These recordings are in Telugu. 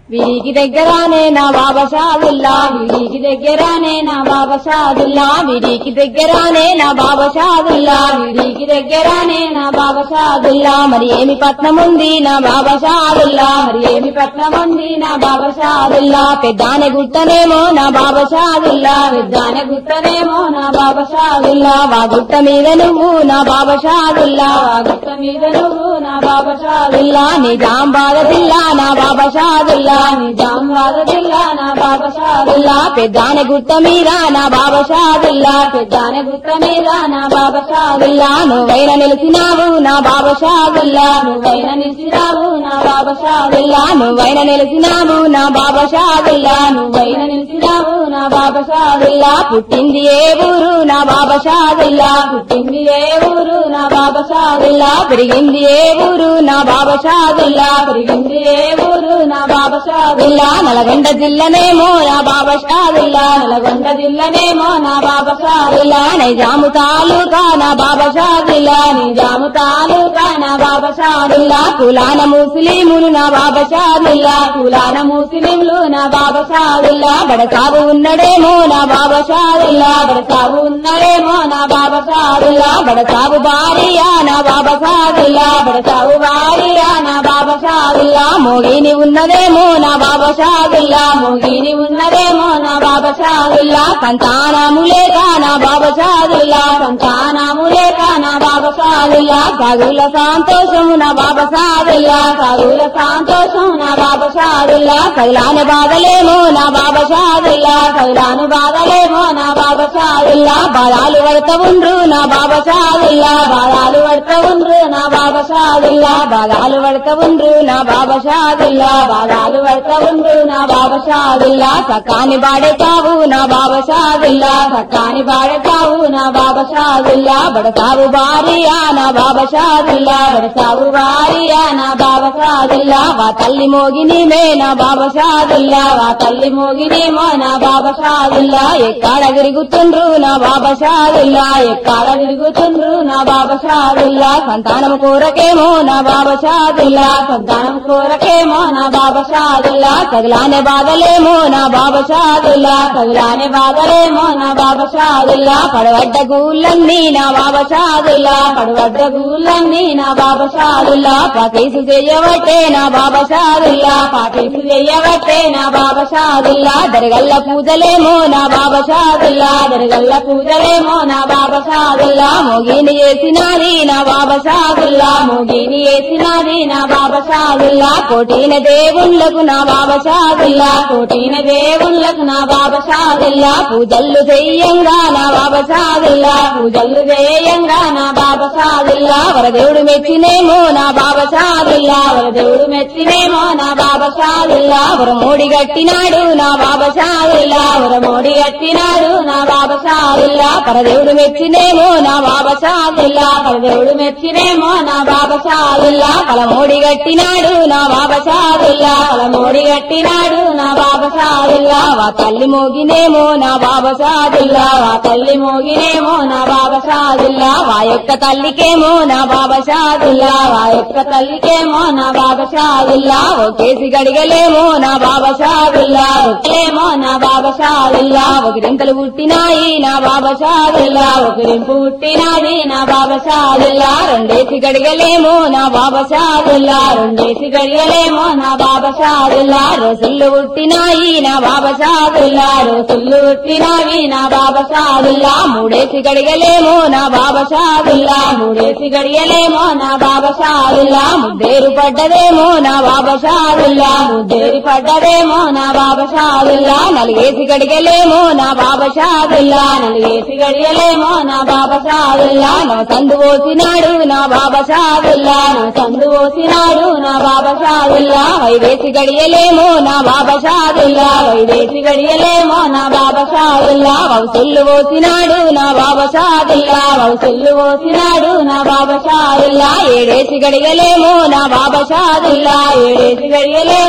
వీరికి దగ్గరానే నా బాబా షాదుల్లా వీరికి దగ్గరానే నా బాబా షాదుల్లా వీరికి దగ్గరానే నా బాబా షాదుల్లా వీరికి దగ్గరానే నా బాబా షాదుల్లా మరి ఏమి పట్నం ఉంది నా బాబా షాదుల్లా మరి ఏమి పట్నం ఉంది నా బాబా షాదుల్లా పెద్దానే గుట్టనేమో నా బాబా షాదుల్లా పెద్దానే గుట్టనేమో నా బాబా షాదుల్లా వా గుట్ట మీద నువ్వు నా బాబా షాదుల్లా వా గుట్ట మీద నువ్వు నా బాబా షాదుల్లా నిజాం బాధ జిల్లా నా బాబా షాదుల్లా నిజాం బాధ జిల్లా నా బాబా షాదుల్లా పెద్దానే గుట్ట మీద నా బాబా షాదుల్లా పెద్దానే గుట్ట మీద నా బాబా షాదుల్లా నువ్వైనా నిలిచినావు నా బాబా షాదుల్లా నువ్వైనా నిలిచినావు నా బాబా షాదుల్లా నువ్వైనా నిలిచినావు నా బాబా షాదుల్లా నువ్వైనా నిలిచినావు నా బాబా షాదుల్లా పుట్టింది ఏ ఊరు నా బాబా షాదుల్లా పుట్టింది ఏ ఊరు నా బాబా షాదుల్లా పెరిగింది ఏ ఊరు నా బాబా షాదుల్లా పెరిగింది ఏ ఊరు నా బాబా షాదుల్లా నల్గొండ జిల్లనేమో నా బాబా షాదుల్లా నల్గొండ జిల్లనేమో నా బాబా షాదుల్లా నిజాము తాలూకా నా బాబా షాదుల్లా నిజాము తాలూకా నా బాబా షాదుల్లా కులాన ముస్లిములు నా బాబా షాదుల్లా కులాన ముస్లింలు నా బాబా షాదుల్లా బడసాబు ఉన్నడేమో నా బాబా షాదుల్లా బడసాబు ఉన్నడేమో నా బాబా షాదుల్లా బడసాబు భార్య నా బాబా షాదుల్లా బడసాబు భార్య నా బాబా షాదుల్లా మోగిని ఉన్నదేమో నా బాబా షాదుల్లా మోగిని ఉన్నదేమో నా బాబా షాదుల్లా సంతానము లేక నా బాబా షాదుల్లా సంతానము లేక నా బాబా షాదుల్లా సాగుల సంతోషము నా బాబా షాదుల్లా సాగుల సంతోషం నా బాబా షాదుల్లా కైలాన బాధలేమో నా బాబా షాదుల్లా కైలాను బాధలేమో నా బాబా షాదుల్లా బాధాలు పడత ఉండ్రు నా బాబా షాదుల్లా బాధాలు పడత ఉండ్రు నా బాబా షాదుల్లా బాధాలు పడత ఉండ్రు నా బాబా షాదుల్లా బాధాలు పడత ఉండ్రు నా బాబా షాదుల్లా సకాని బాడతావు నా బాబా షాదుల్లా సకాని బాడతావు నా బాబా షాదుల్లా బడతావు భార్యా నా బాబా షాదుల్లా బడతావు భార్యా నా బాబా షాదుల్లా వా తల్లి మోగిని మే నా బాబా షాదుల్లా వా తల్లి మోగినేమో నా బాబా షాదుల్లా ఎక్కడ తిరుగుతుండ్రు నా బాబా షాదుల్లా ఎక్కడ తిరుగుతుండ్రు నా బాబా షాదుల్లా సంతానం కోరకేమో నా బాబా షాదుల్లా సంతానం కోరకేమో నా బాబా షాదుల్లా తగిలానే బాధలేమో నా బాబా షాదుల్లా తగిలానే బాధలేమో నా బాబా షాదుల్లా పడవడ్డ గూళ్ళన్నీ నా బాబా షాదుల్లా పడవడ్డ గూళ్ళన్నీ నా బాబా షాదుల్లా పాకేసు చెయ్యవట్టే నా బాబా షాదుల్లా పాకేసు చెయ్యవట్టే నా బాబా షాదుల్లా దరగల్ల పూజలేమో నా బాబా షాదుల్లా దరగల్ల పూజలేమో నా బాబా షాదుల్లా మోగిని చేసినాది నా బాబా షాదుల్లా మోగిని చేసినాది నా బాబా షాదుల్లా కోటిన దేవుళ్ళకు నా బాబా షాదుల్లా కోటిన దేవుళ్ళకు నా బాబా షాదుల్లా పూజల్లు చెయ్యంగా నా బాబా షాదుల్లా పూజల్లు చేయంగా నా బాబా షాదుల్లా వరదేవుడు మెచ్చినేమో నా బాబా షాదుల్లా వరదేవుడు మెచ్చినేమో నా బాబా షాదుల్లా వరమోడి గట్టినాడు నా బాబా షాదుల్లా వరమోడి గట్టినాడు నా బాబా షాదుల్లా పరదేవుడు మెచ్చినేమో నా బాబా షాదుల్లా పరదేవుడు మెచ్చినేమో నా బాబా షాదుల్లా పలమోడి గట్టినాడు నా బాబా షాదుల్లా పలమోడి గట్టినాడు నా బాబా షాదుల్లా వా తల్లి మోగినేమో నా బాబా షాదుల్లా వా తల్లి మోగినేమో నా బాబా షాదుల్లా వా యొక్క తల్లికేమో నా బాబా షాదుల్లా వా యొక్క తల్లికేమో నా బాబా షాదుల్లా ఒకేసి గడిగలేమో నా బాబా షాదుల్లా ఒకేమో నా బాబా షాదుల్లా ఒకరింతలు పుట్టినాయి నా బాబా షాదుల్లా ఒకరింపు పుట్టినాది నా బాబా షాదుల్లా రెండేసి గడిగలేమో నా బాబా షాదుల్లా రెండేసి గడిగలేమో నా బాబా షాదుల్లా రోజులు పుట్టినాయి నా బాబా షాదుల్లా రోజులు పుట్టినావి నా బాబా షాదుల్లా మూడేసి గడిగలేమో నా బాబా షాదుల్లా మూడేసి గడియలేమో నా బాబా షాదుల్లా ముద్దేరు పడ్డదేమో నా బాబా షాదుల్లా ముద్దేరు పడ్డదేమో నా బాబా షాదుల్లా నలిగేసి గడిగలేమో నా బాబా షాదుల్లా నలిగేసి గడియలేమో నా బాబా షాదుల్లా నా సందు పోసినాడు నా బాబా షాదుల్లా నా సందు పోసినాడు నా బాబా షాదుల్లా వైదేసి గడియలేమో నా బాబా షాదుల్లా వైదేసి గడియలేమో నా బాబా షాదుల్లా వౌసుల్లు పోసినాడు నా బాబా షాదుల్లా వౌసుల్లు పోసినాడు నా బాబా షాదుల్లా ఏడేసి గడియలేమో నా బాబా షాదుల్లా ఏడేసి గడియలేమో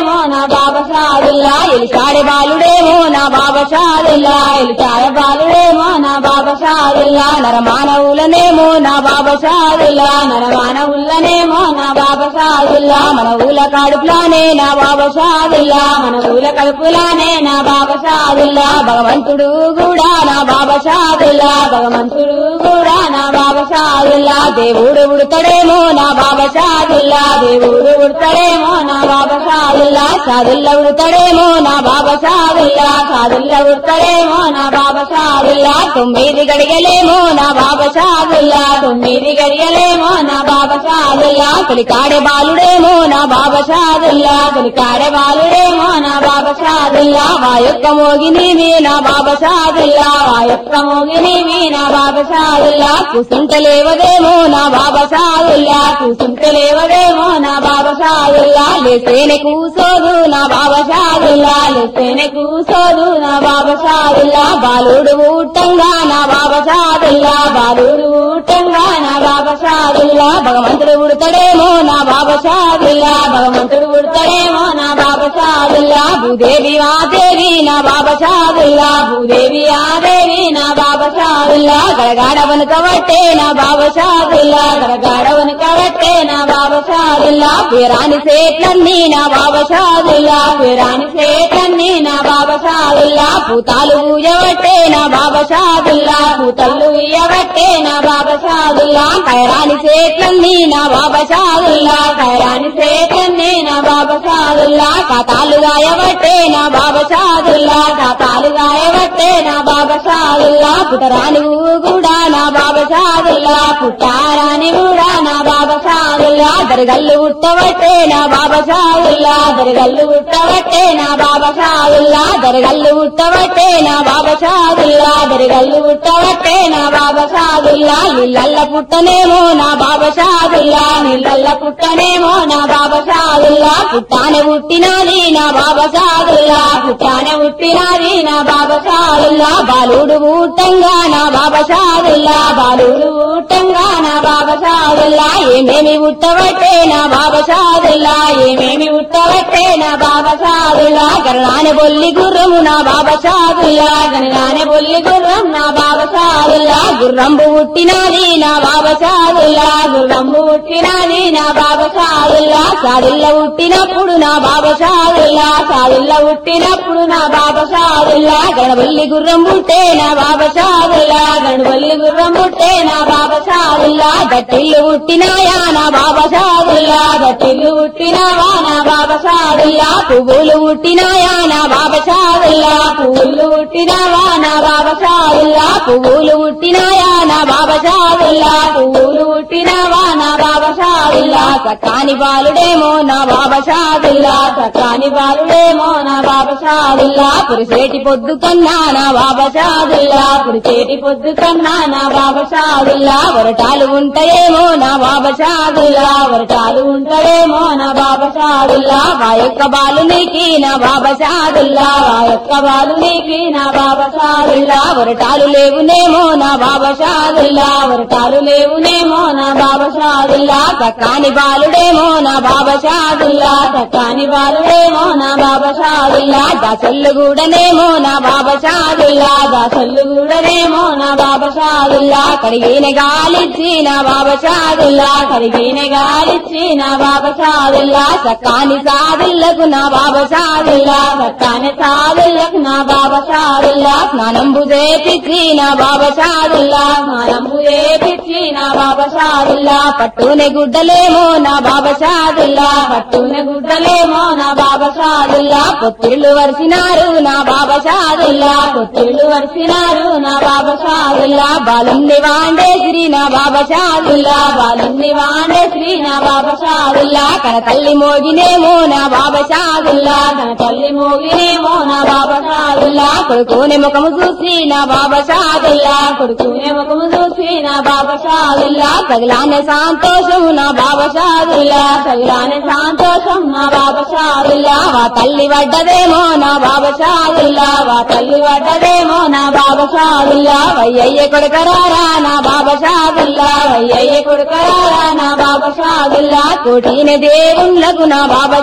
బాలుడేమో నా బాబా షాదుల్లా ఎలిచాడే బాలుడేమో నా బాబా షాదుల్లా ఎలిచాడే బాలుడేమో నా బాబా షాదుల్లా నరమానవులనేమో నా బాబా షాదుల్లా నరమానవులనేమో నా బాబా షాదుల్లా మన ఊల కడుపులానే నా బాబా షాదుల్లా మన ఊల కడుపులానే నా బాబా షాదుల్లా భగవంతుడు కూడా నా బాబా షాదుల్లా భగవంతుడు కూడా నా బాబా షాదుల్లా దేవుడు ఉడతాడేమో నా బాబా షాదుల్లా దేవుడు ఉడతాడేమో నా బాబా షాదుల్లా షాదుల్లా ఉడతాడేమో నా బాబా షాదుల్లా షాదుల్లా ఉడతాడేమో నా బాబా షాదుల్లా తొమ్మిది గడిగలేమో నా బాబా షాదుల్లా తొమ్మిది గడిగలేమో నా బాబా షాదుల్లా తొలికాడే బాలుడేమో నా బాబా షాదుల్లా తొలికాడే బాలుడేమో నా బాబా షాదుల్లా వా యొక్క మోగిని నా బాబా షాదుల్లా వా యొక్క మోగిని నా బాబా షాదుల్లా కూసుంటలేవదేమో నా బాబా షాదుల్లా కూసుంటలేవదేమో నా బాబా షాదుల్లా లేసేనే కూసోదు నా బాబా షాదుల్లా లేసేనే కూసోదు నా బాబా షాదుల్లా బాలుడు ఊటంగా నా బాబా షాదుల్లా బాలుడు ఊటంగా నా బాబా షాదుల్లా భగవంతుడు ఉడతాడేమో నా బాబా షాదుల్లా భగవంతుడు ఉడతాడేమో నా బాబా షాదుల్లా భూదేవి ఆదేవి నా బాబా షాదుల్లా భూదేవి ఆదేవి నా బాబా షాదుల్లా గడగాడ వనకబట్టే నా బాబా షాదుల్లా గడగాడ వనకబట్టే నా బాబా షాదుల్లా పేరాని సేట్లన్నీ నా బాబా షాదుల్లా పేరాని సేట్లన్నీ నా బాబా షాదుల్లా పూతాలు ఊయబట్టే నా బాబా షాదుల్లా పూతల్లు ఇయ్యబట్టే నా బాబా షాదుల్లా కైరాని సేట్లన్నీ నా బాబా షాదుల్లా కైరాని సేట్లన్నీ నా బాబా షాదుల్లా కథాలు గాయబట్టే నా బాబా షాదుల్లా కథాలు గాయబట్టే నా బాబా షాదుల్లా పుటరాని కూడా నా బాబా షాదుల్లా పుట్టారాని కూడా నా బాబా షాదుల్లా దరగల్లు ఉట్టబట్టే నా బాబా షాదుల్లా దరగల్లు ఉట్టబట్టే నా బాబా షాదుల్లా దరగల్లు ఉట్టబట్టే నా బాబా షాదుల్లా దరగల్లు ఉట్టబట్టే నా బాబా షాదుల్లా నీళ్ళల్ల పుట్టనేమో నా బాబా షాదుల్లా నీళ్ళల్ల పుట్టనేమో నా బాబా షాదుల్లా పుట్టానే పుట్టినది నా బాబా షాదుల్లా పుట్టానే పుట్టినది నా బాబా షాదుల్లా బాలుడు ఊటంగా నా బాబా షాదుల్లా బాలుడు ఊటంగా నా బాబా షాదుల్లా ఏమేమి ఉట్టబట్టే నా బాబా షాదుల్లా ఏమేమి ఉట్టబట్టే నా బాబా షాదుల్లా గరణానే బొల్లి గుర్రము నా బాబా షాదుల్లా గణగానే బొల్లి గుర్రం నా బాబా షాదుల్లా గుర్రంబు పుట్టినది నా బాబా షాదుల్లా గుర్రంబు పుట్టినది నా బాబా షాదుల్లా సాదుల్ల పుట్టినప్పుడు నా బాబా షాదుల్లా సాదుల్ల పుట్టినప్పుడు నా బాబా షాదుల్లా గణబల్లి గుర్రం పుట్టే నా బాబా షాదుల్లా గణబల్లి గుర్రం పుట్టే నా బాబా షాదుల్లా గట్టిల్లు పుట్టినాయా నా బాబా షాదుల్లా గట్టిల్లు పుట్టినావా నా బాబా షాదుల్లా పువ్వులు పుట్టినాయా నా బాబా షాదుల్లా పువ్వులు పుట్టినావా నా బాబా షాదుల్లా పువ్వులు పుట్టినాయా నా బాబా షాదుల్లా పువ్వులు పుట్టినావా నా బాబా షాదుల్లా సకాని బాలుడేమో నా బాబా షాదుల్లా సకాని బాలుడేమో నా బాబా షాదుల్లా పురిసేటి పొద్దు కన్నా నా బాబా షాదుల్లా పురిసేటి పొద్దు కన్నా నా బాబా షాదుల్లా వరటాలు ఉంటాయేమో నా బాబా షాదుల్లా వరటాలు ఉంటాయేమో నా బాబా షాదుల్లా మా యొక్క బాలునికి నా బాబా షాదుల్లా మా యొక్క బాలునికి నా బాబా షాదుల్లా వరటాలు లేవునేమో నా బాబా షాదుల్లా వరటాలు లేవునేమో నా బాబా షాదుల్లా సకాని బాలుడేమో నా బాబా షాదుల్లా సకాని బాలుడేమో నా బాబా షాదుల్లా దాసల్లు కూడానేమో నా బాబా షాదుల్లా దాసల్లు కూడానేమో నా బాబా షాదుల్లా కడిగిన గాలిచ్చి నా బాబా షాదుల్లా కడిగిన గాలిచ్చి నా బాబా షాదుల్లా సకాని సాదుల్లకు నా బాబా షాదుల్లా సకాని సాదుల్లకు నా బాబా షాదుల్లా స్నానంబు చేపించి నా బాబా షాదుల్లా స్నానంబు చేపించి నా బాబా షాదుల్లా పట్టునే గుడ్డలేమో నా బాబా షాదుల్లా పట్టునే గుడ్డలేమో నా బాబా షాదుల్లా పొత్తిళ్ళు వరిసినారు నా బాబా షాదుల్లా పొత్తిళ్ళు వరిసినారు నా బాబా షాదుల్లా బాలుని వాండేశ్రీ నా బాబా షాదుల్లా బాలుని వాండేశ్రీ నా బాబా షాదుల్లా కన తల్లి మోగినేమో నా బాబా షాదుల్లా కన తల్లి మోగినేమో నా బాబా షాదుల్లా కొడుకునే ముఖము చూసి నా బాబా షాదుల్లా కొడుకునే ముఖము చూసి నా బాబా షాదుల్లా తగిలానే సంతోషము నా బాబా షాదుల్లా తగిలానే సంతోషం నా బాబా షాదుల్లా వా తల్లి వడ్డదేమో నా బాబా షాదుల్లా వా తల్లి వడ్డదేమో నా బాబా షాదుల్లా వయ్యయ్య కొడుకరారా నా బాబా షాదుల్లా వయ్యయ్య కొడుకరారా నా బాబా షాదుల్లా కోటిన దేవుళ్ళకు నా బాబా షాదుల్లా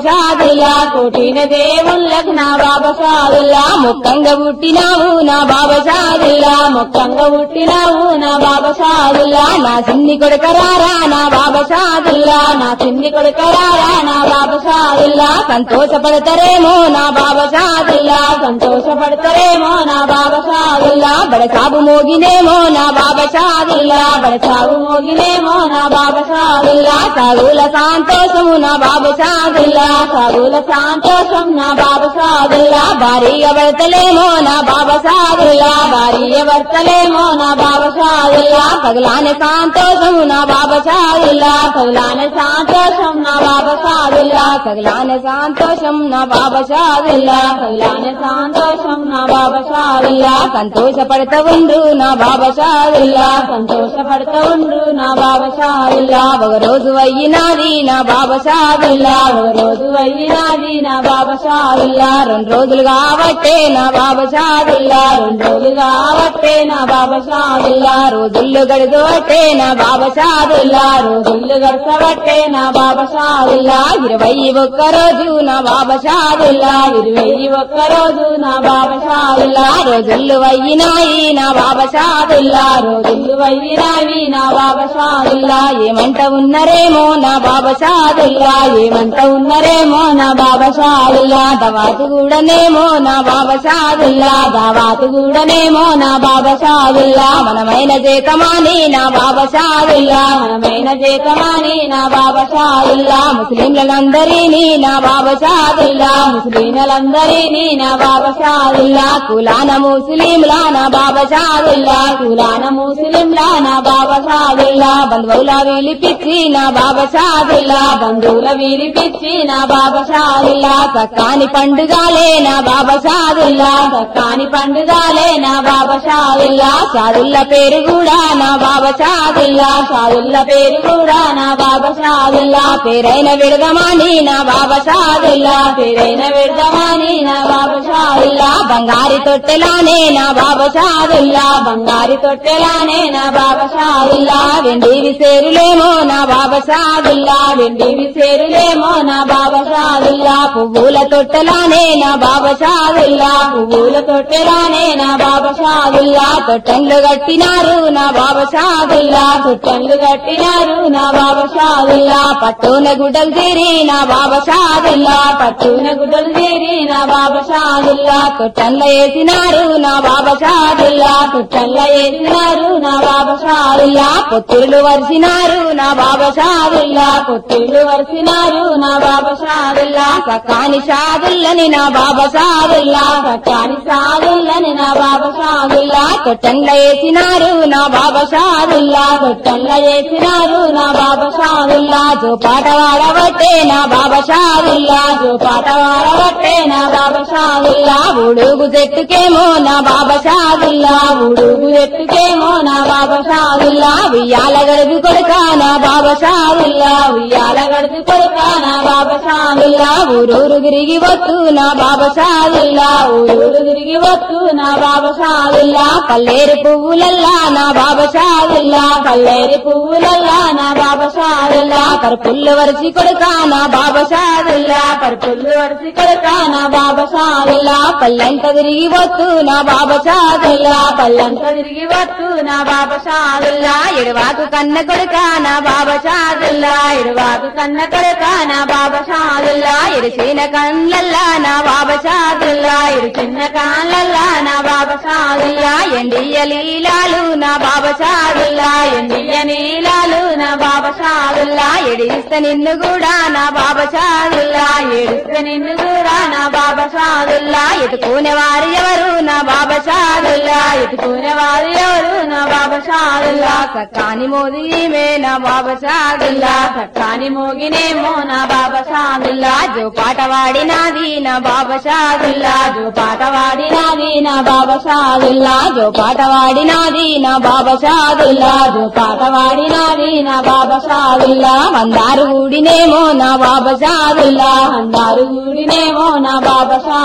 షాదుల్లా కోటిన దేవుళ్ళకు నా బాబా షాదుల్లా ముక్కంగా పుట్టినావు నా బాబా షాదుల్లా ముక్కంగా పుట్టినావు నా బాబా షాదుల్లా నా చిన్ని కొడుకరారా నా బాబా షాదుల్లా నా చిన్ని కొడుకరారా నా బాబా షాదుల్లా సంతోషపడతారేమో నా బాబా షాదుల్లా సంతోషపడతారేమో నా బాబా షాదుల్లా బడసాబు మోగినేమో నా బాబా షాదుల్లా బడసాబు మోగినేమో నా బాబా షాదుల్లా సాగుల సంతోషము నా బాబా షాదుల్లా సాగుల సంతోషం నా బాబా షాదుల్లా భారీగా పడతలేమో నా బాబా షాదుల్లా భారీగా పడతలేమో నా బాబా షాదుల్లా పగలానే సంతోషము నా బాబా షాదుల్లా పగలానే సంతోషం నా బాబా షాదుల్లా పగలానే సంతోషం నా బాబా షాదుల్లా పగలానే సంతోషం నా బాబా షాదుల్లా సంతోషపడతా ఉండు నా బాబా షాదుల్లా సంతోషపడతా ఉండు నా బాబా షాదుల్లా ఒక రోజు అయ్యినాది నా బాబా షాదుల్లా ఒక రోజు అయ్యినాది నా బాబా షాదుల్లా రెండు రోజులు కాబట్టే నా బాబా షాదుల్లా రెండు రోజులు కాబట్టే నా బాబా షాదుల్లా రోజుల్లో గడిదోటే నా బాబా షాదుల్లా రోజుల్లో గడచబట్టే నా బాబా షాదుల్లా ఇరవై ఒక్క రోజు నా బాబా షాదుల్లా ఇరవై ఒక్క రోజు నా బాబా షాదుల్లా రోజులు అయ్యినాయి నా బాబా షాదుల్లా రోజులు అయ్యినాయి నా బాబా షాదుల్లా ఏమంట ఉన్నరేమో నా బాబా షాదుల్లా ఏమంట ఉన్నరేమో నా బాబా షాదుల్లా దవాతు కూడానేమో నా బాబా షాదుల్లా దావాతు కూడానేమో నా బాబా షాదుల్లా మనమైన చేతమాని నా బాబా షాదుల్లా మనమైన చేతమాని నా బాబా షాదుల్లా ముస్లింలందరినీ నా బాబా షాదుల్లా ముస్లింలందరినీ నా బాబా షాదుల్లా కులాన ముస్లింలా నా బాబా షాదుల్లా కులాన ముస్లింలా నా బాబా షాదుల్లా బంధువుల విలిపిచ్చి నా బాబా షాదుల్లా బంధువుల విలిపిచ్చి నా బాబా షాదుల్లా సక్కాని పండుగాలే నా బాబా షాదుల్లా సక్కాని పండుగాలే నా బాబా షాదుల్లా షాదుల్ల పేరు కూడా నా బాబా షాదుల్లా షాదుల్ల పేరు కూడా నా బాబా షాదుల్లా పేరైన విడదమాని నా బాబా షాదుల్లా పేరైన విడదమాని నా బాబా షాదుల్లా బంగారి తొట్టెలానే నా బాబా షాదుల్లా బంగారి తొట్టెలానే నా బాబా షాదుల్లా వెండి విసేరులేమో నా బాబా షాదుల్లా వెండి విసేరులేమో నా బాబా షాదుల్లా పువ్వుల తొట్టెలానే నా బాబా షాదుల్లా పువ్వుల తొట్టెలానే నా బాబా షాదుల్లా తొట్టెండ్లు కట్టినారు నా బాబా షాదుల్లా తొట్టెండ్లు కట్టినారు నా బాబా షాదుల్లా పట్టున గుడ్డలు చేరి నా బాబా షాదుల్లా పట్టున గుడ్డలు చేరి నా బాబా షాదుల్లా తొట్టెండ్ల వేసినారు నా బాబా షాదుల్లా తొట్టెండ్ల వేసినారు నా బాబా షాదుల్లా పొత్తులు వరిసినారు నా బాబా షాదుల్లా పొత్తులు వరిసినారు నా బాబా షాదుల్లా సకాని షాదుల్లని నా బాబా షాదుల్లా సకాని షాదుల్లని నా బాబా షాదుల్లా తొట్టెండ్ల వేసినారు నా బాబా షాదుల్లా తొట్టెండ్ల వేసినారు నా బాబా షాదుల్లా జో పాట వాడబట్టే నా బాబా షాదుల్లా జో పాట వాడబట్టే నా బాబా షాదుల్లా ఉడుగు చెట్టుకేమో నా బాబా షాదుల్లా ఉడుగు చెట్టుకేమో నా బాబా షాదుల్లా ఉయ్యాల గడుపు కొడుక నా బాబా షాదుల్లా ఉయ్యాల గడుపు కొడుక నా బాబా షాదుల్లా ఊరూరు తిరిగి వస్తు నా బాబా షాదుల్లా ఊరూరు తిరిగి వస్తు నా బాబా షాదుల్లా పల్లేరు పువ్వులల్లా నా బాబా షాదుల్లా పల్లేరు పువ్వులల్లా నా బాబా షాదుల్లా పరుపుల్లు వరిసి కొడుక నా బాబా షాదుల్లా పరుపుల్లు వరిసి కొడుక నా బాబా షాదుల్లా పల్లెంట తిరిగి వస్తు నా బాబా షాదుల్లా పల్లెంట తిరిగి వస్తు నా బాబా షాదుల్లా ఎడవాకు కన్న కొడుక నా బాబా షాదుల్లా ఎడవాకు కన్న కొడుక నా బాబా షాదుల్లా ఎడిసిన కళ్ళల్లా నా బాబా షాదుల్లా ఎడిచిన కాళ్ళల్లా నా బాబా షాదుల్లా ఎండియ లీలాలు నా బాబా షాదుల్లా ఎండియ నీలాలు నా బాబా షాదుల్లా ఎడిస్తే నిన్ను కూడా నా బాబా షాదుల్లా ఎడిస్తే నిన్ను కూడా నా బాబా షాదుల్లా ఎత్తుకునే వారు ఎవరు నా బాబా షాదుల్లా ఎత్తుకునే వారు ఎవరు నా బాబా షాదుల్లా సక్కాని మోదీమే నా బాబా షాదుల్లా సక్కాని మోగినేమో నా బాబా షాదుల్లా జో పాట వాడినాది నా బాబా షాదుల్లా జో పాట వాడినాది నా బాబా షాదుల్లా జో పాట వాడినాది నా బాబా షాదుల్లా జో పాట వాడినాది నా బాబా షాదుల్లా మందారు ఊడినేమో నా బాబా షాదుల్లా మందారు ఊడినేమో నా బాబా షాదుల్లా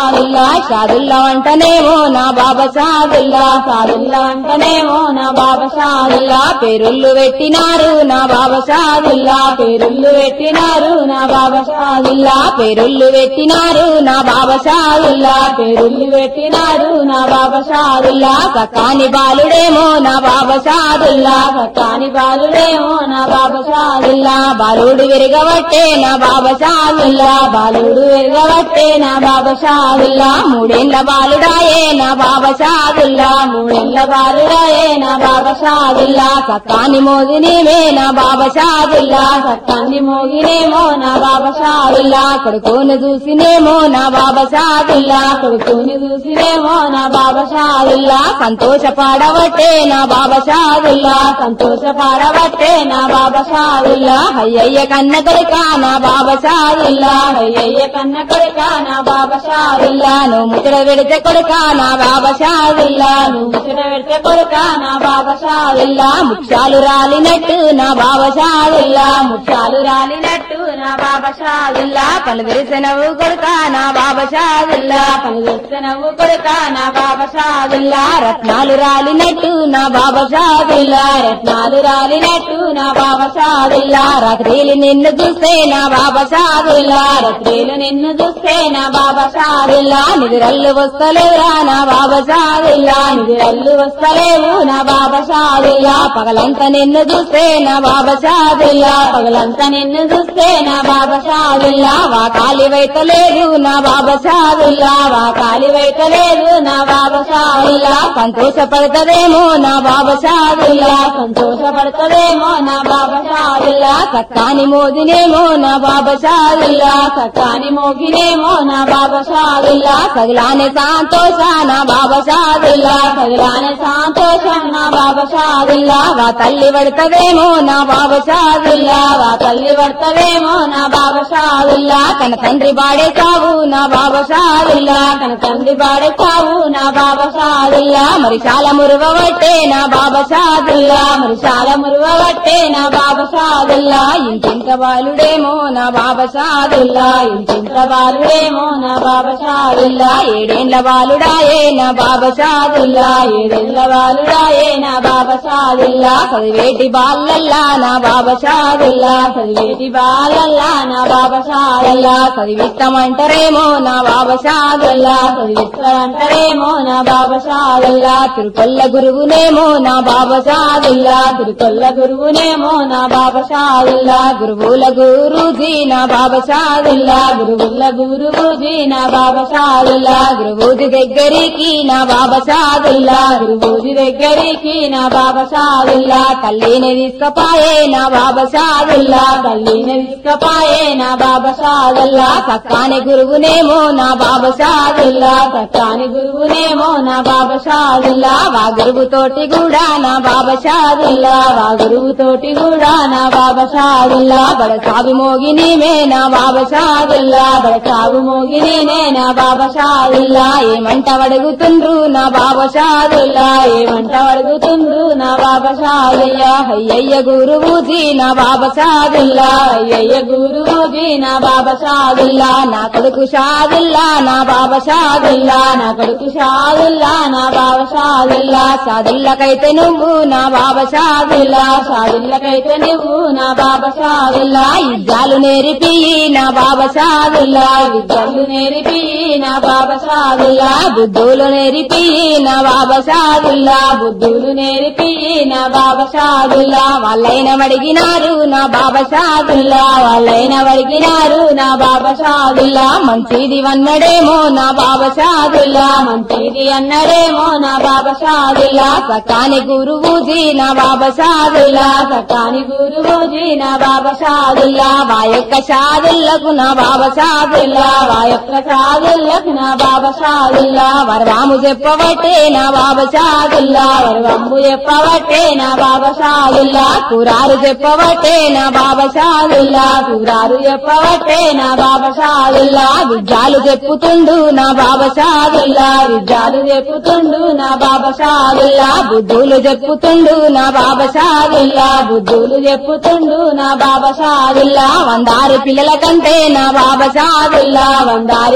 షాదుల్లా షాదుల్లా అంటనేమో నా బాబా షాదుల్లా షాదుల్లా అంటనేమో నా బాబా షాదుల్లా పేరుళ్ళు పెట్టినారు నా బాబా షాదుల్లా పేరుళ్ళు పెట్టినారు నా బాబా షాదుల్లా పేరుళ్ళు పెట్టినారు నా బాబా షాదుల్లా పేరుళ్ళు పెట్టినారు నా బాబా షాదుల్లా సకాని బాలుడేమో నా బాబా షాదుల్లా సకాని బాలుడేమో నా బాబా షాదుల్లా బాలుడు విరగబట్టే నా బాబా షాదుల్లా బాలుడు విరగబట్టే నా బాబా షాదుల్లా మూడేళ్ల బాలుడాయే నా బాబా షాదుల్లా మూడేళ్ల బాలుడాయే నా బాబా షాదుల్లా సత్తాన్ని మోగినేమే నా బాబా షాదుల్లా సత్తాన్ని మోగినేమో నా బాబా షాదుల్లా కొడుకును చూసినేమో నా బాబా షాదుల్లా కొడుకుని చూసినేమో నా బాబా షాదుల్లా సంతోషపడవట్టే నా బాబా షాదుల్లా సంతోషపడవట్టే నా బాబా షాదుల్లా అయ్యయ్య కన్న కొడుక నా బాబా షాదుల్లా అయ్యయ్య కన్న కొడుక నా బాబా షాదుల్లా నువ్వు ముచ్చట పెడితే కొడుక నా బాబా షాదుల్లా నువ్వు ముచ్చట పెడితే కొడుక నా బాబా షాదుల్లా ముత్యాలు రాలినట్టు నా బాబా షాదుల్లా ముత్యాలు రాలినట్టు నా బాబా షాదుల్లా పలు విరిసెనవు కొడుక నా బాబా షాదుల్లా పలు విరిసెనవు కొడుక నా బాబా షాదుల్లా రత్నాలు రాలినట్టు నా బాబా షాదుల్లా రత్నాలు రాలినట్టు నా బాబా షాదుల్లా రాత్రిలు నిన్ను చూస్తే నా బాబా షాదుల్లా రాత్రిలు నిన్ను చూస్తే నా బాబా షాదుల్లా నిదురల్లు వస్తలేవురా నా బాబా షాదుల్లా నిదురల్లు వస్తలేవు నా బాబా షాదుల్లా పగలంతా నిన్ను చూస్తే నా బాబా షాదుల్లా పగలంతా నిన్ను చూస్తే నా బాబా షాదుల్లా వా కాలి వైతలేదు నా బాబా షాదుల్లా వా కాలి వైతలేదు నా బాబా షాదుల్లా సంతోషపడతదేమో నా బాబా షాదుల్లా సంతోషపడతదేమో నా బాబా షాదుల్లా సక్కాని మోదినేమో నా బాబా షాదుల్లా సక్కాని మోగినేమో నా బాబా షాదుల్లా సగిలానే సంతోష నా బాబా షాదుల్లా సగిలానే సంతోషం నా బాబా షాదుల్లా వా తల్లి పడతదేమో నా బాబా షాదుల్లా వా తల్లి పడతదేమో నా బాబా షాదుల్లా తన తండ్రి బాడేసావు నా బాబా షాదుల్లా తన తండ్రి బాడేసావు నా బాబా షాదుల్లా మరి చాలా మురువబట్టే నా బాబా షాదుల్లా మరి చాలా మురువబట్టే నా బాబా షాదుల్లా ఇంటింత బాలుడేమో నా బాబా షాదుల్లా ఇంటింత బాలుడేమో నా బాబా షాదుల్లా ఏడేండ్ల బాలుడాయే నా బాబా షాదుల్లా ఏడేండ్ల బాలుడాయే నా బాబా షాదుల్లా చదివేటి బాలల్లా నా బాబా షాదుల్లా చదివేటి బాలల్లా నా బాబా షాదుల్లా చదివిస్తామంటారేమో నా బాబా షాదుల్లా చదివిస్తామంటారేమో నా బాబా షాదుల్లా తిరుకొల్ల గురువునేమో నా బాబా షాదుల్లా తిరుకొల్ల గురువునేమో నా బాబా షాదుల్లా గురువుల గురుజీ నా బాబా షాదుల్లా గురువుల గురువుజీ నా బాబా షాదుల్లా గురువుది దగ్గరికి నా బాబా షాదుల్లా గురువుది దగ్గరికి నా బాబా షాదుల్లా తల్లిని తీసుకపాయే నా బాబా షాదుల్లా తల్లిని తీసుకపాయే నా బాబా షాదుల్లా సక్కాని గురువునేమో నా బాబా షాదుల్లా సక్కాని గురువునేమో నా బాబా షాదుల్లా వా గురువు తోటి కూడా నా బాబా షాదుల్లా వా గురువు తోటి కూడా నా బాబా షాదుల్లా బడ సాగు మోగినిమే నా బాబా షాదుల్లా బడ సాగు మోగినే నా బాబా షాదుల్లా ఏమంట అడుగుతుండ్రు నా బాబా షాదుల్లా ఏమంట అడుగుతుండ్రు నా బాబా షాదుల్లా అయ్యయ్య గురువుజీ నా బాబా షాదుల్లా అయ్యయ్య గురువుజీ నా బాబా షాదుల్లా నా కొడుకు షాదుల్లా నా బాబా షాదుల్లా నా కొడుకు షాదుల్లా నా బాబా షాదుల్లా షాదుల్లకైతే నువ్వు నా బాబా షాదుల్లా షాదుల్లకైతే నువ్వు నా బాబా షాదుల్లా యుద్ధాలు నేర్పి నా బాబా షాదుల్లా విద్యలు నేర్పి నా బాబా షాదుల్లా బుద్ధులు నేర్పి నా బాబా షాదుల్లా బుద్ధులు నేర్పి నా బాబా షాదుల్లా వాళ్ళైన అడిగినారు నా బాబా షాదుల్లా వాళ్ళైన అడిగినారు నా బాబా షాదుల్లా మంచిది అన్నడేమో నా బాబా షాదుల్లా మంచిది అన్నడేమో నా బాబా షాదుల్లా సకాని గురువుజీ నా బాబా షాదుల్లా సకాని గురువుజీ నా బాబా షాదుల్లా వా యొక్క షాదుల్లకు నా బాబా షాదుల్లా వా యొక్క షాదుల్లకు నా బాబా షాదుల్లా వరవాము చెప్పబట్టే నా బాబా షాదుల్లా వరవంబు చెప్పబట్టే నా బాబా షాదుల్లా కురారు చెప్పబట్టే నా బాబా షాదుల్లా కురారు చెప్పబట్టే నా బాబా షాదుల్లా విద్యాలు చెప్పుతుండు నా బాబా షాదుల్లా విద్యాలు చెప్పుతుండు నా బాబా షాదుల్లా బుద్ధులు చెప్పుతుండు నా బాబా షాదుల్లా బుద్ధులు చెప్పుతుండు నా బాబా షాదుల్లా వందారు పిల్లల కంటే నా బాబా షాదుల్లా వందారి పిల్లల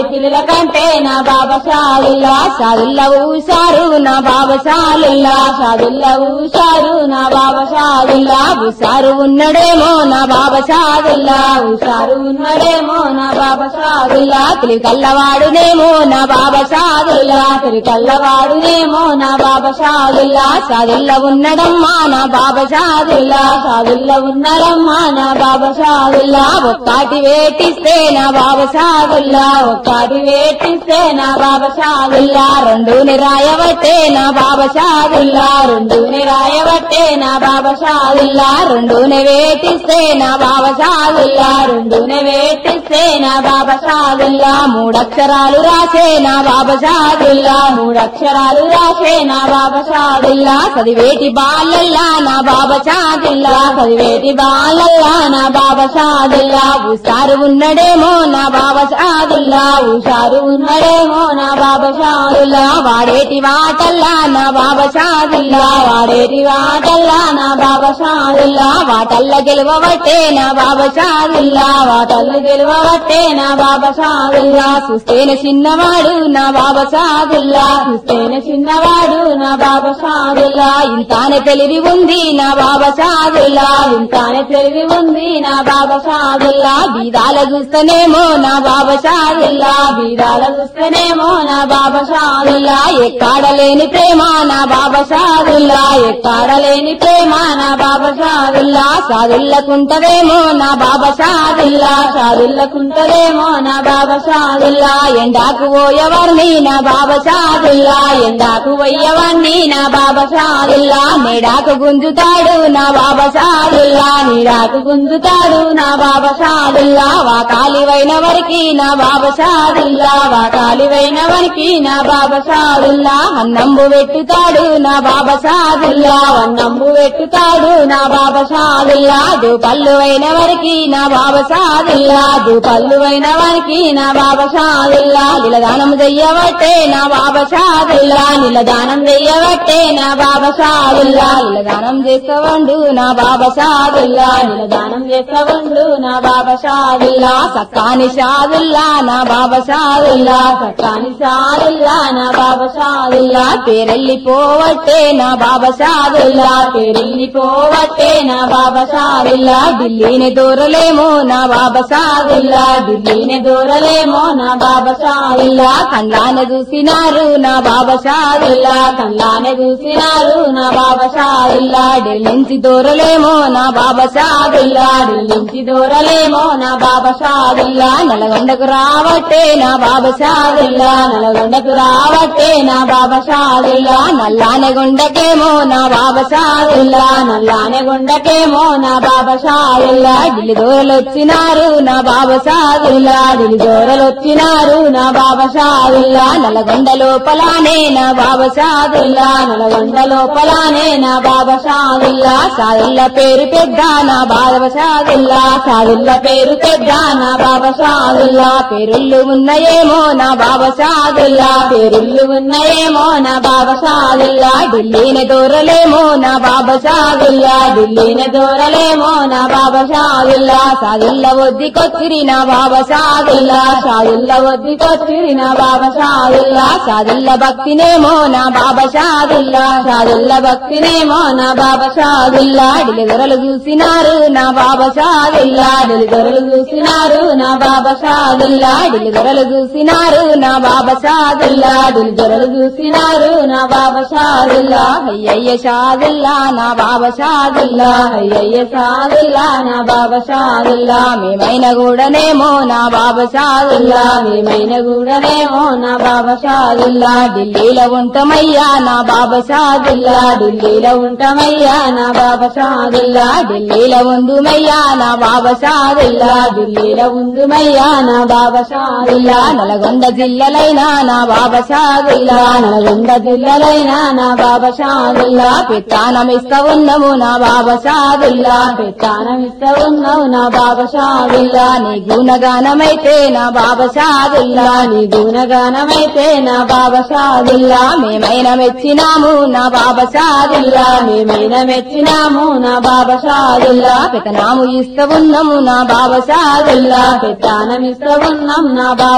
కంటే నా బాబా షాదుల్లా షాదుల్లా ఊసారు నా బాబా షాదుల్లా షాదుల్లా ఊసారు నా బాబా షాదుల్లా ఉసారు ఉన్నడేమో నా బాబా షాదుల్లా ఉసారు ఉన్నడేమో నా బాబా షాదుల్లా తిరిగి కల్లవాడునేమో నా బాబా షాదుల్లా తిరిగి కల్లవాడునేమో నా బాబా షాదుల్లా షాదుల్లా ఉన్నడమ్మా నా బాబా షాదుల్లా షాదుల్లా ఉన్నడమ్మా నా బాబా షాదుల్లా ఒక్కటి వేటిస్తే నా బాబా షాదుల్లా ఒక్కటి వేటిస్తే నా బాబా షాదుల్లా రెండుని రాయబట్టే నా బాబా షాదుల్లా రెండుని రాయబట్టే నా బాబా షాదుల్లా రెండుని వేటిస్తే నా బాబా షాదుల్లా రెండుని వేటిస్తే నా బాబా షాదుల్లా మూడక్షరాలు రాసే నా బాబా షాదుల్లా మూడక్షరాలు రాసే నా బాబా షాదుల్లా చదివేటి బాలల్లా నా బాబా షాదుల్లా చదివేటి బాలల్లా నా బాబా షాదుల్లా ఉసారు ఉన్నడేమో నా బాబా షాదుల్లా ఉసారు ఉన్నడేమో నా బాబా షాదుల్లా వాడేటి వాటల్లా నా బాబా షాదుల్లా వాడేటి వాటల్లా నా బాబా షాదుల్లా వాటల్ల గెలవబట్టే నా బాబా షాదుల్లా వాటల్ల గెలవబట్టే నా బాబా షాదుల్లా చూస్తేన చిన్నవాడు నా బాబా షాదుల్లా చూస్తేన చిన్నవాడు నా బాబా షాదుల్లా ఇంతానే తెలివి ఉంది నా బాబా షాదుల్లా ఇంతానే తెలివి ఉంది నా బాబా షాదుల్లా బీదాల చూస్తేనేమో నా బాబా షాదుల్లా బీదాల చూస్తేనేమో నా బాబా షాదుల్లా ఎక్కాడలేని ప్రేమ నా బాబా షాదుల్లా ఎక్కాడలేని ప్రేమ నా బాబా షాదుల్లా సాదుల్లకుంటదేమో నా బాబా షాదుల్లా సాదుల్లకుంటదేమో నా బాబా షాదుల్లా ఎండాకు పోయేవారిని నా బాబా షాదుల్లా ఎండాకు పోయేవారిని నా బాబా షాదుల్లా నీడాకు గుంజుతాడు నా బాబా షాదుల్లా నీడాకు గుంజుతాడు నా బాబా షాదుల్లా వాకాలివైన వరికి నా బాబా షాదుల్లా వాకాలివైన వరికి నా బాబా షాదుల్లా అన్నంబు పెట్టుతాడు నా బాబా షాదుల్లా అన్నంబు పెట్టుతాడు నా బాబా షాదుల్లా దూపల్లు అయిన వరికి నా బాబా షాదుల్లా దూపల్లు అయిన వారికి నా బాబా షాదుల్లా నిలదానం చెయ్యబట్టే నా బాబా షాదుల్లా నిలదానం చెయ్యబట్టే నా బాబా షాదుల్లా నిలదానం చేస్తవండు నా బాబా షాదుల్లా నిలదానం చేస్తవండు నా బాబా షాదుల్లా సక్కాని షాదుల్లా నా బాబా షాదుల్లా సక్కాని షాదుల్లా నా బాబా షాదుల్లా పేరెళ్ళిపోవట్టే నా బాబా షాదుల్లా పేరెళ్ళిపోవట్టే నా బాబా షాదుల్లా ఢిల్లీని దూరలేమో నా బాబా షాదుల్లా ఢిల్లీని దూరలేమో నా బాబా షాదుల్లా కండ్లాన చూసినారు నా బాబా షాదుల్లా కండ్లాన చూసినారు నా బాబా షాదుల్లా ఢిల్లీంచి దూరలేమో నా బాబా షాదుల్లా ఢిల్లీంచి దూరలేమో నా బాబా షాదుల్లా నల్గొండకు రావట్టే నా బాబా షాదుల్లా నల్గొండకు రావట్టే నా బాబా షాదుల్లా నల్లానే గుండకేమో నా బాబా షాదుల్లా నల్లానే గుండకేమో నా బాబా షాదుల్లా ఢిల్లీ దూరలు వచ్చినారు నా బాబా షాదుల్లా ఢిల్లీ దూరలు వచ్చినారు నా బాబా షాదుల్లా నల్గొండ లోపలానే నా బాబా షాదుల్లా నల్గొండ లోపలానే నా బాబా షాదుల్లా సాదుల్ల పేరు పెద్ద నా బాబా షాదుల్లా సాదుల్ల పేరు పెద్ద నా బాబా షాదుల్లా పేరుళ్ళు ఉన్నాయేమో నా బాబా షాదుల్లా పేరుళ్ళు ఉన్నాయేమో నా బాబా షాదుల్లా ఢిల్లీని దూరలేమో నా బాబా షాదుల్లా ఢిల్లీని దూరలేమో నా బాబా షాదుల్లా సాదుల్ల వద్దికొచ్చిరి నా బాబా షాదుల్లా సాదుల్ల వద్దికొచ్చిరి నా బాబా షాదుల్లా సాదుల్ల భక్తినేమో నా బాబా షాదుల్లా సాదుల్ల భక్తినేమో నా బాబా షాదుల్లా ఢిల్లీ దొరలు చూసినారు నా బాబా షాదుల్లా ఢిల్లీ దొరలు చూసినారు నా బాబా షాదుల్లా ఢిల్లీ దొరలు చూసినారు నా బాబా షాదుల్లా ఢిల్లీ దొరలు చూసినారు నా బాబా షాదుల్లా అయ్యయ్య షాదుల్లా నా బాబా షాదుల్లా అయ్యయ్య షాదుల్లా నా బాబా షాదుల్లా మేమైన కూడానేమో నా బాబా షాదుల్లా మేమైన కూడానేమో నా బాబా షాదుల్లా ఢిల్లీలో ఉంటామయ్యా నా బాబా షాదుల్లా ఢిల్లీలో ఉంటామయ్యా నా బాబా షాదుల్లా ఢిల్లీలో ఉందుమయ్యా నా బాబా షాదుల్లా ఢిల్లీలో ఉందుమయ్యా నా బాబా షాదుల్లా నల్గొండ జిల్లలైనా నా బాబా షాదుల్లా నల్గొండ జిల్లలైనా నా బాబా షాదుల్లా పెత్తానం ఇస్తా ఉన్నాము నా బాబా షాదుల్లా పెత్తానం ఇస్తా ఉన్నావు నా బాబా షాదుల్లా నీ గుణగానమైతే నా బాబా షాదుల్లా నీ గుణగానమైతే నా బాబా షాదుల్లా మేమైన మెచ్చినాము నా బాబా షాదుల్లా మేమైన మెచ్చినాము నా బాబా షాదుల్లా పెతనాము ఇస్తా ఉన్నాము నా బాబా షాదుల్లా పెత్తానం ఇస్తా ఉన్నాం నా బాబా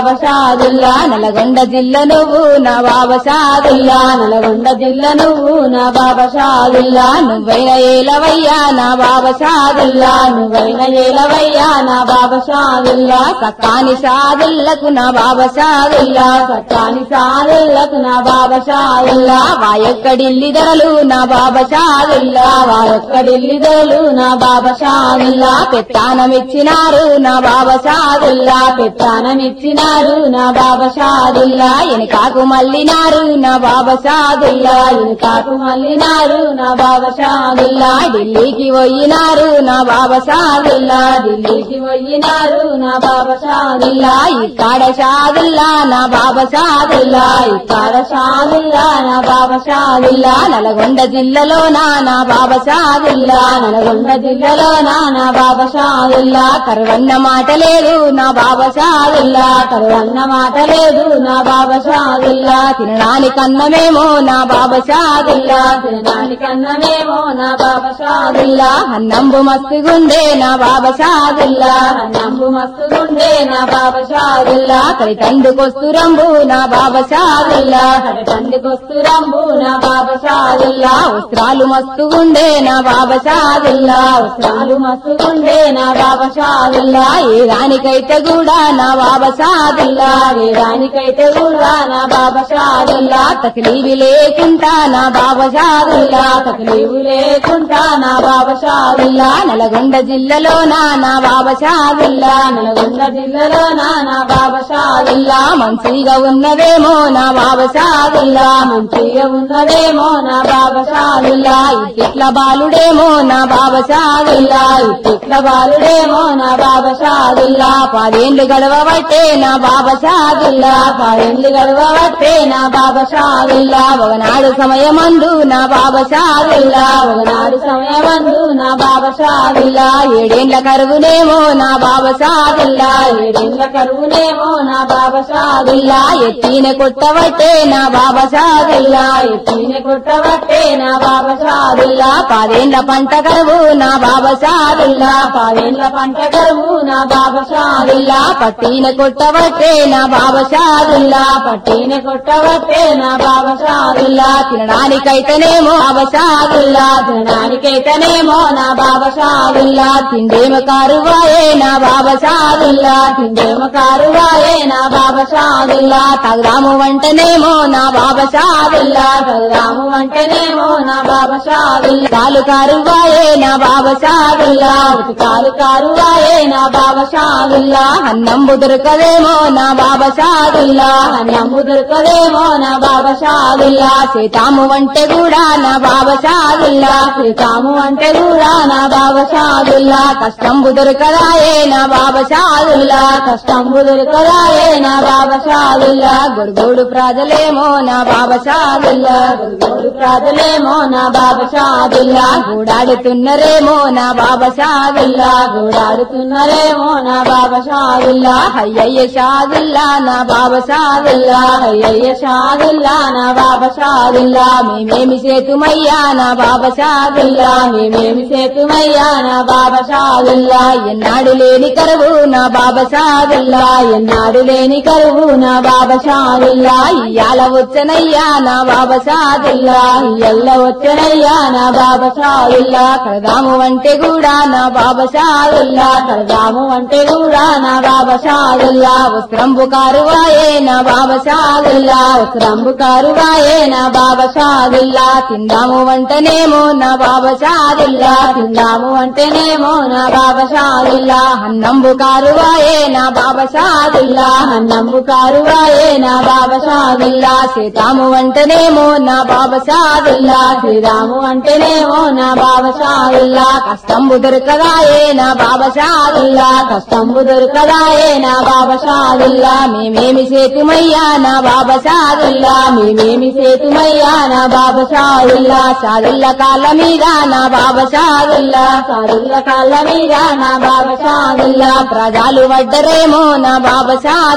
బాబా షాదుల్లా నల్గొండ జిల్లా నువ్వు నా బాబా షాదుల్లా నల్గొండ జిల్లా నువ్వు నా బాబా షాదుల్లా నువ్వైన ఏలవయ్యా నా బాబా షాదుల్లా నువ్వైన ఏలవయ్యా నా బాబా షాదుల్లా సక్కాని షాదుల్లకు నా బాబా షాదుల్లా సక్కాని షాదుల్లకు నా బాబా షాదుల్లా వాయొక్కడిల్లి ధరలు నా బాబా షాదుల్లా వాయొక్కడిల్లి ధరలు నా బాబా షాదుల్లా పెత్తానమిచ్చినారు నా బాబా షాదుల్లా పెత్తానమిచ్చినారు నా బాబా షాదుల్లా ఎనకాకు మల్లినారు నా బాబా షాదుల్లా ఎనకాకు మల్లినారు నా బాబా షాదుల్లా ఢిల్లీకి పోయినారు నా బాబా షాదుల్లా ఢిల్లీకి పోయినారు నా బాబా షాదుల్లా ఇక్కడ షాదుల్లా నా బాబా షాదుల్లా ఇక్కడ షాదుల్లా నా బాబా షాదుల్లా నల్గొండ జిల్లాలో నా నా బాబా షాదుల్లా నల్గొండ జిల్లాలో నా నా బాబా షాదుల్లా కరువన్న మాట లేదు నా బాబా షాదుల్లా కరువన్న మాట లేదు నా బాబా షాదుల్లా తినడానికి అన్నమేమో నా బాబా షాదుల్లా తినడానికి అన్నమేమో నా బాబా షాదుల్లా అన్నంబు మస్తుగుండే నా బాబా షాదుల్లా అన్నంబు మస్తుగుండే నా బాబా షాదుల్లా కరి తందుకొస్తురంబు నా బాబా షాదుల్లా కరి తందుకొస్తురంబు నా బాబా షాదుల్లా వస్త్రాలు మస్తుగుండే నా బాబా షాదుల్లా వస్త్రాలు మస్తుగుండే నా బాబా షాదుల్లా ఏ దానికైతే కూడా నా బాబా షాదుల్లా ఏ దానికైతే కూడా నా బాబా షాదుల్లా తక్లీవి లేకుంటా నా బాబా షాదుల్లా తక్లీవు లేకుంటా నా బాబా షాదుల్లా నల్గొండ జిల్లాలో నా నా బాబా షాదుల్లా నల్గొండ జిల్లాలో నా నా బాబా షాదుల్లా మంచిగా ఉన్నదేమో నా బాబా షాదుల్లా మంచిగా ఉన్నదేమో నా బాబా షాదుల్లా ఇట్ల బాలుడేమో నా బాబా షాదుల్లా ఇట్ల బాలుడేమో నా బాబా షాదుల్లా పదేండ్లు గడవబట్టే నా బాబా షాదుల్లా పదేండ్లు గడవబట్టే నా బాబా షాదుల్లా ఒకనాడు సమయమందు నా బాబా షాదుల్లా ఒకనాడు సమయమందు నా బాబా షాదుల్లా ఏడేండ్ల కరువునేమో నా బాబా షాదుల్లా ఏడేండ్ల కరువునేమో నా బాబా షాదుల్లా ఎత్తిన కొట్టబట్టే నా బాబా షాదుల్లా ఎత్తిన కొట్టబట్టే నా బాబా షాదుల్లా పదేండ్ల పంట కరువు నా బాబా షాదుల్లా పదేండ్ల పంట కరువు నా బాబా షాదుల్లా పట్టిన కొట్టబట్టే నా బాబా షాదుల్లా పట్టిన కొట్టబట్టే నా బాబా షాదుల్లా తినడానికైతేనేమో బాబా షాదుల్లా తినడానికైతేనేమో నా బాబా షాదుల్లా తిండేమ కారువాయే నా బాబా షాదుల్లా తిండేమ కారువాయే నా బాబా షాదుల్లా తగదాము వంటనేమో నా బాబా షాదుల్లా తగదాము వంటనేమో నా బాబా షాదుల్లా కాలు కారువాయే నా బాబా షాదుల్లా కాలు కారువాయే నా బాబా షాదుల్లా అన్నంబు దొరకదేమో నా బాబా షాదుల్లా అన్నంబు దొరకదేమో నా బాబా షాదుల్లా సీతాము వంటే కూడా నా బాబా షాదుల్లా సీతాము అంటే కూడా నా బాబా షాదుల్లా కష్టంబు దొరకదాయే నా బాబా షాదుల్లా కష్టంబు దొరకదాయే నా బాబా షాదుల్లా గొడుగోడు ప్రాజలేమో నా బాబా షాదుల్లా గొడుగోడు ప్రాజలేమో నా బాబా షాదుల్లా గూడాడుతున్నరేమో నా బాబా షాదుల్లా గూడాడుతున్నరేమో నా బాబా షాదుల్లా అయ్యయ్య షాదుల్లా నా బాబా షాదుల్లా అయ్యయ్య షాదుల్లా నా బాబా షాదుల్లా మేమేమి సేతుమయ్యా నా బాబా షాదుల్లా మేమేమి సేతుమయ్యా నా బాబా షాదుల్లా ఎన్నాడు లేని కరువు నా బాబా షాదుల్లా ఎన్నాడు లేని కరువు నా బాబా షాదుల్లా ఇయ్యాల వచ్చనయ్యా నా బాబా షాదుల్లా ఇయ్యల్ల వచ్చనయ్యా నా బాబా షాదుల్లా కడదాము అంటే కూడా నా బాబా షాదుల్లా కడదాము అంటే కూడా నా బాబా షాదుల్లా వస్త్రంబు కారువాయే నా బాబా షాదుల్లా వస్త్రంబు కారువాయే నా బాబా షాదుల్లా తిందాము వంటనేమో నా బాబా షాదుల్లా తిందాము వంటనేమో నా బాబా షాదుల్లా అన్నంబు కారువాయే నా బాబా షాదుల్లా అన్నంబు కారువాయే నా బాబా షాదుల్లా సీతాము వంటనేమో నా బాబా షాదుల్లా శ్రీరాము అంటేనేమో నా బాబా షాదుల్లా కష్టంబు దొరకదాయే నా బాబా షాదుల్లా కష్టంబు దొరకదాయే నా బాబా షాదుల్లా మేమేమి సేతుమయ్యా నా బాబా షాదుల్లా మేమేమి సేతుమయ్యా నా బాబా షాదుల్లా షాదుల్ల కాళ్ళ మీద నా బాబా షాదుల్లా షాదుల్ల కాళ్ళ మీద నా బాబా షాదుల్లా ప్రజలు వడ్డరేమో నా బాబా షాదుల్లా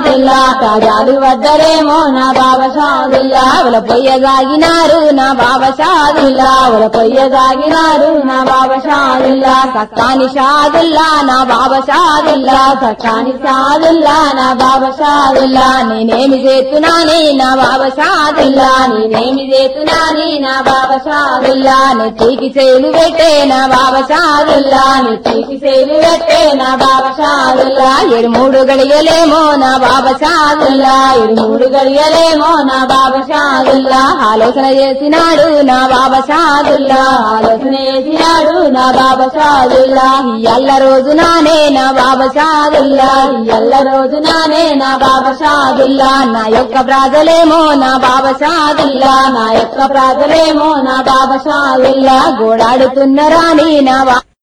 రాజాలు వద్దరేమో నా బాబా షాదుల్లా ఉల పొయ్యగాగినారు నా బాబా షాదుల్లా ఉల పొయ్యగాగినారు నా బాబా షాదుల్లా సక్కాని షాదుల్లా నా బాబా షాదుల్లా సక్కాని షాదుల్లా నా బాబా షాదుల్లా నేనేమి చేస్తున్నాని నా బాబా షాదుల్లా నేనేమి చేస్తున్నాని నా బాబా షాదుల్లా నెత్తికి చేలు పెట్టే నా బాబా షాదుల్లా నెత్తికి చేలు పెట్టే నా బాబా షాదుల్లా ఏడు మూడు గడియలేమో నా బాబా షాదుల్లా ఏడు మూడు గడియలేమో నా బాబా షాదుల్లా ఆలోచన చేసినాడు నా బాబా షాదుల్లా ఆలోచన చేసినాడు నా బాబా షాదుల్లా ఎల్ల రోజు నానే నా బాబా షాదుల్లా ఎల్ల రోజు నానే నా బాబా షాదుల్లా నా యొక్క ప్రాజలేమో నా బాబా షాదుల్లా నా యొక్క ప్రాజలేమో నా బాబా షాదుల్లా గోడాడుతున్న రాణి నా బా